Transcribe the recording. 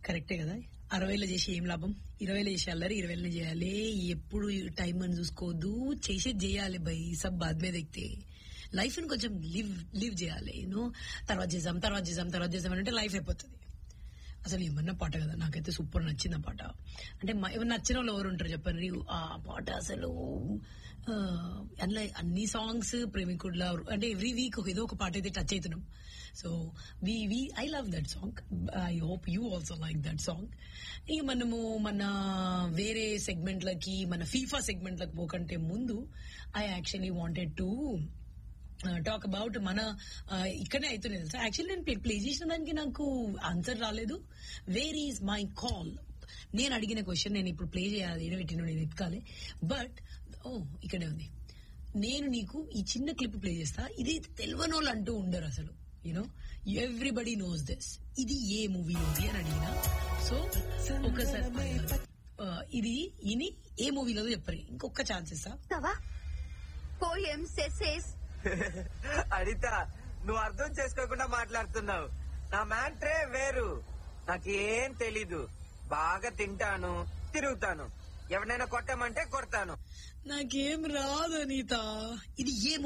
కరెక్టే కదా అరవైలో చేసి ఏం లాభం ఇరవైలో చేసి అల్లరి ఇరవైలో చేయాలి ఎప్పుడు టైం అని చూసుకోవద్దు చేసేది చేయాలి బై సబ్ బాద్ మీద ఎక్కితే లైఫ్ ని కొంచెం లివ్ లివ్ చేయాలి యూనో తర్వాత చేద్దాం తర్వాత చేద్దాం తర్వాత చేద్దాం అంటే లైఫ్ అయిపోతుంది అసలు ఏమన్నా పాట కదా నాకైతే సూపర్ నచ్చింది ఆ పాట అంటే మ- ఎవరు నచ్చిన వాళ్ళు ఎవరు ఉంటారు చెప్పండి ఆ పాట అసలు ఆ, అందులో అన్ని సాంగ్స్ ప్రేమికుడ్ల అంటే ఎవ్రీ వీక్ ఏదో ఒక పాట అయితే టచ్ అవుతున్నాం so we we I love that song I hope you also like that song ఇక మనము మన వేరే సెగ్మెంట్లకి మన ఫీఫా సెగ్మెంట్లకు పోకంటే ముందు I actually wanted to talk about మన uh, ఇక్కడనే అవుతుంది తెలుసా యాక్చువల్లీ నేను ప్లే చేసిన దానికి నాకు ఆన్సర్ రాలేదు వేర్ ఈజ్ మై కాల్ నేను అడిగిన క్వశ్చన్ నేను ఇప్పుడు ప్లే చేయాలి ఏదో పెట్టిన నేను ఎత్తుకాలి బట్ ఓ ఇక్కడే ఉంది నేను నీకు ఈ చిన్న క్లిప్ ప్లే చేస్తా ఇది తెలియని వాళ్ళు అంటూ ఉండరు అసలు యూనో ఎవ్రీబడి నోస్ దిస్ ఇది ఏ మూవీ ఉంది అని అడిగిన సో ఒకసారి uh, ఇది ఇని ఏ మూవీలో చెప్పరు ఇంకొక ఛాన్స్ ఇస్తా Tava? Poem says అడిత నువ్వు అర్థం చేసుకోకుండా మాట్లాడుతున్నావు నా మ్యాట్రే వేరు నాకేం తెలీదు బాగా తింటాను తిరుగుతాను ఎవరినైనా కొట్టమంటే కొడతాను నాకేం రాదు అనిత ఇది ఏ